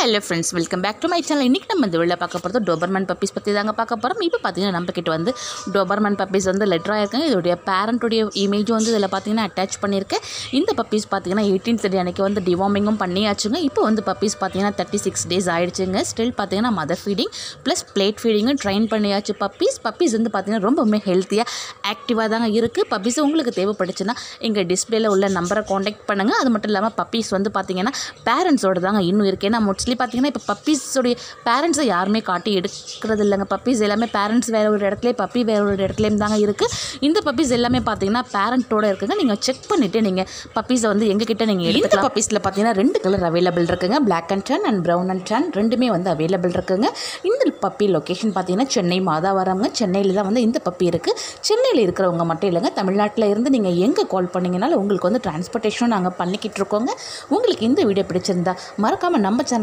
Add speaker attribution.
Speaker 1: hello friends welcome back to my channel இன்றைக்கி நம்ம இந்த வெளில பார்க்க போகிறது டோபர்மன் பப்பீஸ் பற்றி தாங்க பார்க்க போகிறோம் இப்போ பார்த்தீங்கன்னா நம்ம கிட்ட வந்து டோபர்மன் பப்பீஸ் வந்து லெட்டராக இருக்காங்க இதோடைய பேரண்ட்டுடைய இமேஜும் வந்து இதில் பார்த்தீங்கன்னா அட்டாச் பண்ணியிருக்கேன் இந்த பப்பீஸ் பார்த்தீங்கன்னா எயிட்டீன் தேதி அன்றைக்கி வந்து டிவார்மிங்கும் பண்ணியாச்சுங்க இப்போ வந்து பப்பீஸ் பார்த்தீங்கன்னா தேர்ட்டி சிக்ஸ் டேஸ் ஆயிடுச்சுங்க ஸ்டில் பார்த்தீங்கன்னா மதர் ஃபீடிங் ப்ளஸ் பிளேட் ஃபீடிங்கும் ட்ரைன் பண்ணியாச்சு பப்பீஸ் பப்பீஸ் வந்து பார்த்தீங்கன்னா ரொம்பவுமே ஹெல்த்தியாக ஆக்டிவாக தாங்க இருக்குது பப்பீஸ் உங்களுக்கு தேவைப்பட்டுச்சுன்னா எங்கள் டிஸ்பிளேல உள்ள நம்பரை காண்டாக்ட் பண்ணுங்கள் அது மட்டும் இல்லாமல் பப்பீஸ் வந்து பார்த்தீங்கன்னா பேரண்ட்ஸோட தாங்க இன்னும் இருக்குது ஏன்னா மோஸ்ட்லி பார்த்தீங்கன்னா இப்போ பப்பீஸோடைய பேரண்ட்ஸை யாருமே காட்டி எடுக்கிறது இல்லைங்க பப்பீஸ் எல்லாமே பேரண்ட்ஸ் வேற ஒரு இடத்துல பப்பி வேற ஒரு இடத்துலையும் தாங்க இருக்குது இந்த பப்பீஸ் எல்லாமே பார்த்தீங்கன்னா பேரண்ட்டோட இருக்குங்க நீங்கள் செக் பண்ணிவிட்டு நீங்கள் பப்பீஸை வந்து எங்ககிட்ட நீங்கள் இந்த பப்பீஸில் பார்த்தீங்கன்னா ரெண்டு கலர் அவைலபிள் இருக்குங்க black and tan and brown and tan ரெண்டுமே வந்து அவைலபிள் இருக்குங்க இந்த பப்பி லொக்கேஷன் பார்த்தீங்கன்னா சென்னை மாதாவரம்ங்க சென்னையில் தான் வந்து இந்த பப்பி இருக்குது சென்னையில் இருக்கிறவங்க மட்டும் இல்லைங்க தமிழ்நாட்டில் இருந்து நீங்கள் எங்கே கால் பண்ணிங்கனாலும் உங்களுக்கு வந்து டிரான்ஸ்போர்ட்டேஷனும் நாங்கள் பண்ணிக்கிட்டு இருக்கோங்க உங்களுக்கு இந்த வீடியோ பிடிச்சிருந்தா மறக்காமல் நம்ம சேனல்